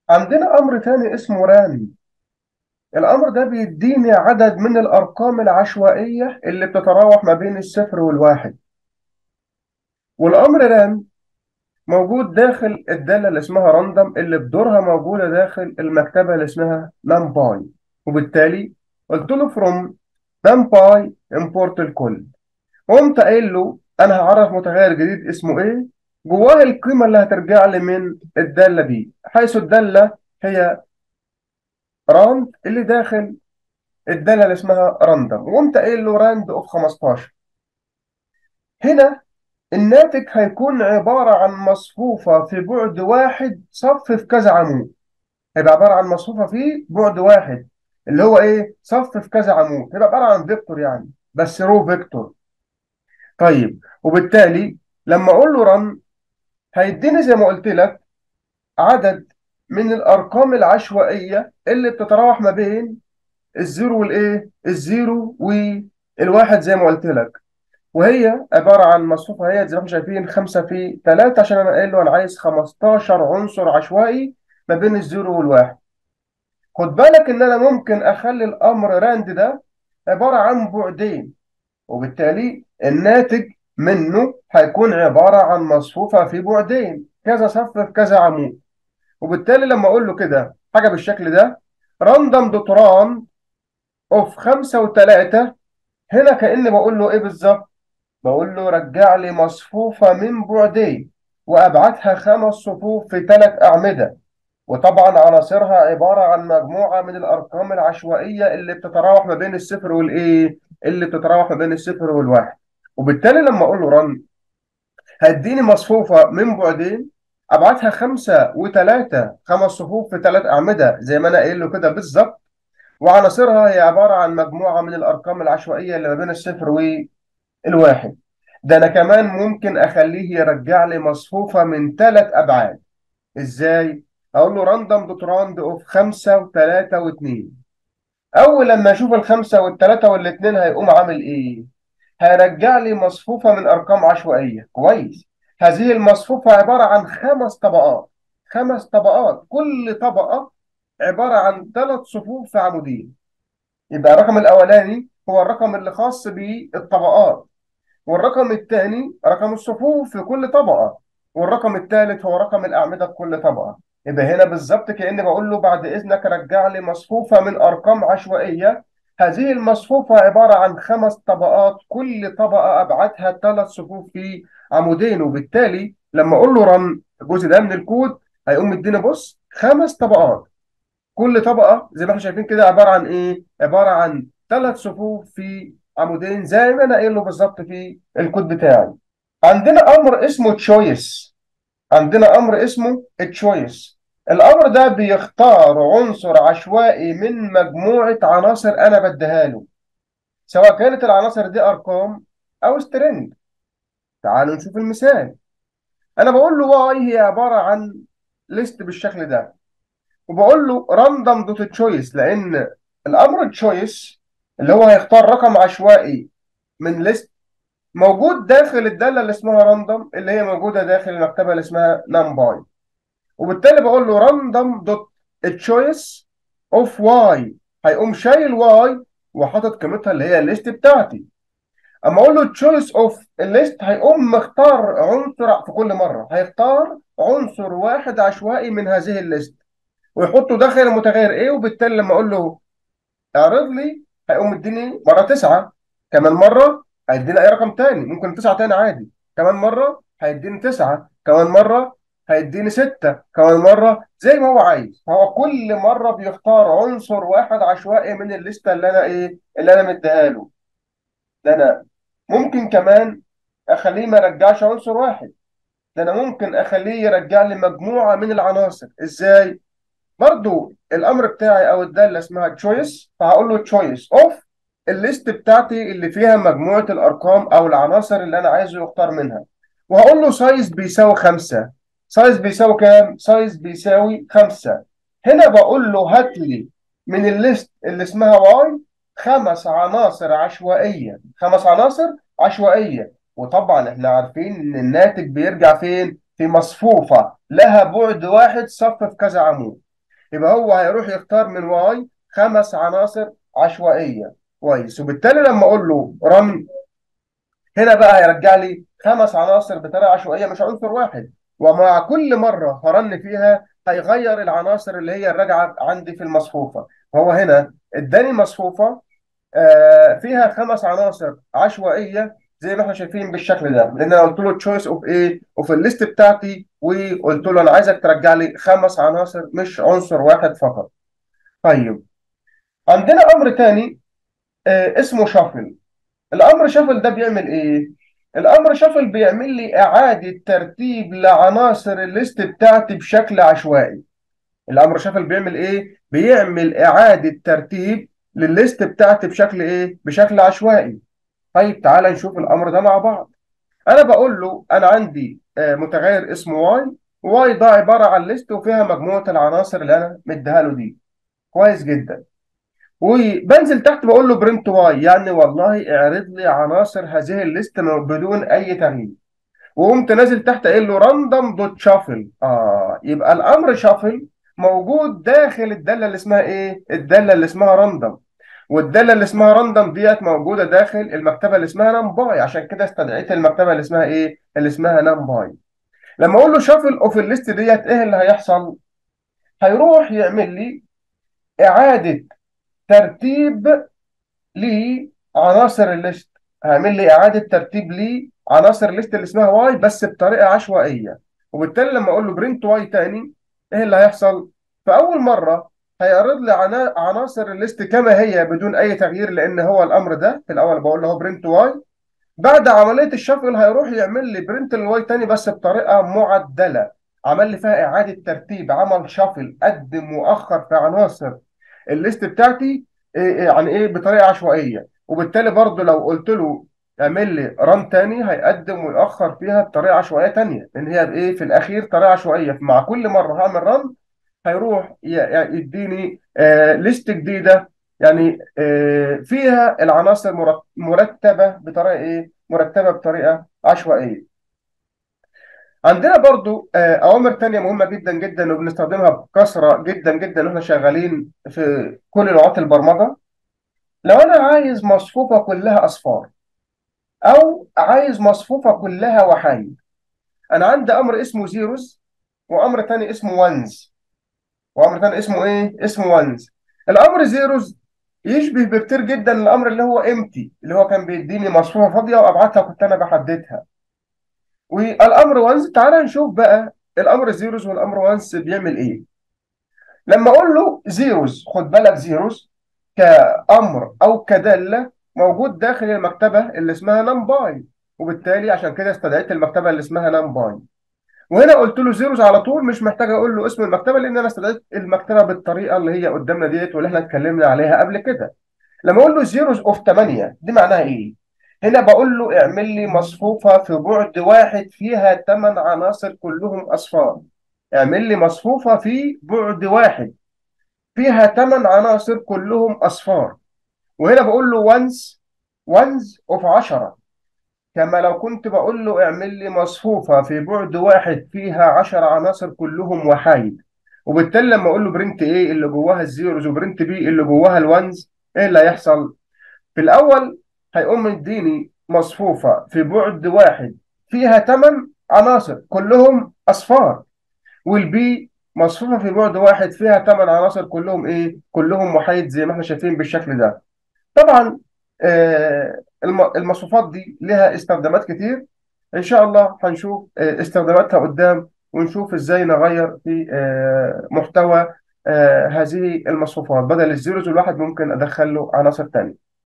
عندنا امر تاني اسمه ران الامر ده بيديني عدد من الارقام العشوائيه اللي بتتراوح ما بين الصفر والواحد والامر ران موجود داخل الداله اللي اسمها راندوم اللي بدورها موجوده داخل المكتبه اللي اسمها نمباي وبالتالي قلت له فروم نمباي امبورت الكل قمت قايل له انا هعرف متغير جديد اسمه ايه جواه القيمه اللي هترجع لي من الداله دي حيث الداله هي راند اللي داخل الداله اللي اسمها راندوم وقمت قايل له راند اوف 15 هنا الناتج هيكون عباره عن مصفوفه في بعد واحد صف في كذا عمود هيبقى عباره عن مصفوفه في بعد واحد اللي هو ايه صف في كذا عمود هيبقى عباره عن فيكتور يعني بس رو فيكتور طيب وبالتالي لما اقول له رن هيديني زي ما قلت لك عدد من الارقام العشوائيه اللي بتتراوح ما بين الزيرو والايه الزيرو والواحد زي ما قلت لك وهي عباره عن مصفوفه هي زي ما احنا شايفين 5 في 3 عشان انا قايل له انا عايز 15 عنصر عشوائي ما بين الزيرو والواحد خد بالك ان انا ممكن اخلي الامر راند ده عباره عن بعدين وبالتالي الناتج منه هيكون عباره عن مصفوفه في بعدين كذا صف في كذا عمود وبالتالي لما اقول له كده حاجه بالشكل ده راندوم دوت ران اوف 5 و3 هنا كاني بقول له ايه بالظبط بقول له رجع لي مصفوفه من بعدين وابعادها خمس صفوف في ثلاث اعمده وطبعا عناصرها عباره عن مجموعه من الارقام العشوائيه اللي بتتراوح ما بين الصفر والايه اللي بتتراوح ما بين الصفر والواحد وبالتالي لما اقول له رن هيديني مصفوفه من بعدين ابعادها خمسه وثلاثه خمس صفوف في ثلاث اعمده زي ما انا قايل له كده بالظبط وعناصرها هي عباره عن مجموعه من الارقام العشوائيه اللي ما بين الصفر والواحد ده انا كمان ممكن اخليه يرجع لي مصفوفه من ثلاث ابعاد ازاي؟ اقول له راندوم دوت راند اوف 5 و3 و2 اول لما اشوف الخمسه والثلاثه والاثنين هيقوم عامل ايه؟ هيرجع لي مصفوفه من ارقام عشوائيه كويس هذه المصفوفه عباره عن خمس طبقات خمس طبقات كل طبقه عباره عن ثلاث صفوف في عمودين يبقى الرقم الاولاني هو الرقم اللي خاص بالطبقات والرقم الثاني رقم الصفوف في كل طبقه والرقم الثالث هو رقم الاعمده في كل طبقه يبقى هنا بالظبط كأني بقول له بعد إذنك رجع لي مصفوفة من أرقام عشوائية هذه المصفوفة عبارة عن خمس طبقات كل طبقة أبعادها ثلاث صفوف في عمودين وبالتالي لما أقول له رن الجزء ده من الكود هيقوم مديني بص خمس طبقات كل طبقة زي ما احنا شايفين كده عبارة عن إيه؟ عبارة عن ثلاث صفوف في عمودين زي ما أنا قايل له بالظبط في الكود بتاعي عندنا أمر اسمه تشويس عندنا امر اسمه تشويس الامر ده بيختار عنصر عشوائي من مجموعه عناصر انا بديها له سواء كانت العناصر دي ارقام او سترينج تعالوا نشوف المثال انا بقول له واي هي عباره عن ليست بالشكل ده وبقول له راندوم دوت تشويس لان الامر تشويس اللي هو هيختار رقم عشوائي من ليست موجود داخل الداله اللي اسمها راندوم اللي هي موجوده داخل المكتبه اللي اسمها نمباي وبالتالي بقول له راندوم دوت تشويس اوف واي هيقوم شايل واي وحاطط قيمتها اللي هي الليست بتاعتي اما اقول له تشويس اوف الليست هيقوم مختار عنصر في كل مره هيختار عنصر واحد عشوائي من هذه الليست ويحطه داخل المتغير ايه وبالتالي لما اقول له اعرض لي هيقوم مديني مره تسعه كمان مره هيديني اي رقم تاني ممكن تسعة تاني عادي كمان مرة هيديني تسعة كمان مرة هيديني ستة كمان مرة زي ما هو عايز هو كل مرة بيختار عنصر واحد عشوائي من الليستة اللي انا ايه اللي انا مديها له ده انا ممكن كمان اخليه ما يرجعش عنصر واحد ده انا ممكن اخليه يرجع لي مجموعة من العناصر ازاي برضو الامر بتاعي او الدالة اسمها تشويس فهقول له تشويس اوف الليست بتاعتي اللي فيها مجموعة الأرقام أو العناصر اللي أنا عايزه يختار منها وهقول له سايز بيساوي خمسة سايز بيساوي كام؟ سايز بيساوي خمسة هنا بقول له هات لي من الليست اللي اسمها واي خمس عناصر عشوائية خمس عناصر عشوائية وطبعا احنا عارفين ان الناتج بيرجع فين؟ في مصفوفة لها بعد واحد صف في كذا عمود يبقى هو هيروح يختار من واي خمس عناصر عشوائيه كويس وبالتالي لما اقول له رن هنا بقى هيرجع لي خمس عناصر بطريقه عشوائيه مش عنصر واحد ومع كل مره هرن فيها هيغير العناصر اللي هي الراجعه عندي في المصفوفه فهو هنا اداني مصفوفه آه، فيها خمس عناصر عشوائيه زي ما احنا شايفين بالشكل ده لان انا قلت له تشويس اوف ايه اوف الليست بتاعتي وقلت له انا عايزك ترجع لي خمس عناصر مش عنصر واحد فقط طيب عندنا امر تاني آه، اسمه شافل الامر شافل ده بيعمل ايه الامر شافل بيعمل لي اعاده ترتيب لعناصر الليست بتاعتي بشكل عشوائي الامر شافل بيعمل ايه بيعمل اعاده ترتيب للليست بتاعتي بشكل ايه بشكل عشوائي طيب تعالى نشوف الامر ده مع بعض انا بقول له انا عندي آه، متغير اسمه واي واي ده عباره عن ليست وفيها مجموعه العناصر اللي انا مديها له دي كويس جدا وبنزل تحت بقول له برنت واي يعني والله اعرض لي عناصر هذه الليست من- بدون اي تغيير وقمت نازل تحت قايل له راندوم دوت شافل اه يبقى الامر شافل موجود داخل الداله اللي اسمها ايه الداله اللي اسمها راندوم والداله اللي اسمها راندوم ديت موجوده داخل المكتبه اللي اسمها نمباي عشان كده استدعيت المكتبه اللي اسمها ايه اللي اسمها نمباي لما اقول له شافل اوف الليست ديت ايه اللي هيحصل هيروح يعمل لي اعاده ترتيب لعناصر الليست هعمل لي اعاده ترتيب لعناصر الليست اللي اسمها واي بس بطريقه عشوائيه وبالتالي لما اقول له برنت واي تاني ايه اللي هيحصل فاول مره هيعرض لي عنا- عناصر الليست كما هي بدون اي تغيير لان هو الامر ده في الاول بقول له برنت واي بعد عمليه الشفل هيروح يعمل لي برنت الواي تاني بس بطريقه معدله عمل لي فيها اعاده ترتيب عمل شفل قدم واخر في عناصر الليست بتاعتي إيه- إيه يعني ايه بطريقه عشوائيه وبالتالي برضو لو قلت له اعمل لي ران تاني هيقدم ويأخر فيها بطريقه عشوائيه تانيه لان هي ايه في الاخير طريقه عشوائيه مع كل مره هعمل ران هيروح ي- ي- يديني آه ليست جديده يعني آه فيها العناصر مرت- مرتبه بطريقه ايه مرتبه بطريقه عشوائيه عندنا برضو آه، أوامر تانية مهمة جدا جدا وبنستخدمها بكثرة جدا جدا واحنا شغالين في كل لغات البرمجة لو أنا عايز مصفوفة كلها أصفار أو عايز مصفوفة كلها وحايد أنا عندي أمر اسمه زيروز وأمر تاني اسمه وانز وأمر تاني اسمه إيه؟ اسمه وانز الأمر زيروز يشبه بكتير جدا الأمر اللي هو امتي اللي هو كان بيديني مصفوفة فاضية وأبعتها كنت أنا بحددها والأمر وانز تعالى نشوف بقى الأمر زيروز والأمر وانز بيعمل إيه لما اقول له زيروز خد بالك زيروز كامر او كداله موجود داخل المكتبه اللي اسمها نمباي وبالتالي عشان كده استدعيت المكتبه اللي اسمها نمباي وهنا قلت له زيروز على طول مش محتاج اقول له اسم المكتبه لان انا استدعيت المكتبه بالطريقه اللي هي قدامنا ديت واللي احنا اتكلمنا عليها قبل كده لما اقول له زيروز اوف 8 دي معناها ايه هنا بقول له اعمل لي مصفوفه في بعد واحد فيها 8 عناصر كلهم اصفار اعمل لي مصفوفه في بعد واحد فيها ثمان عناصر كلهم أصفار وهنا بقول له وانز وانز اوف 10 كما لو كنت بقول له اعمل لي مصفوفة في بعد واحد فيها 10 عناصر كلهم وحايد وبالتالي لما اقول له برنت ايه اللي جواها الزيروز وبرنت بي اللي جواها الوانز ايه اللي هيحصل في الاول هيقوم مديني مصفوفة في بعد واحد فيها 8 عناصر كلهم اصفار والبي مصفوفة في بعد واحد فيها ثمان عناصر كلهم ايه؟ كلهم محايد زي ما احنا شايفين بالشكل ده. طبعا آه الم- المصفوفات دي لها استخدامات كتير ان شاء الله هنشوف آه استخداماتها قدام ونشوف ازاي نغير في آه محتوى آه هذه المصفوفات بدل الزيروز الواحد ممكن ادخل له عناصر تانية.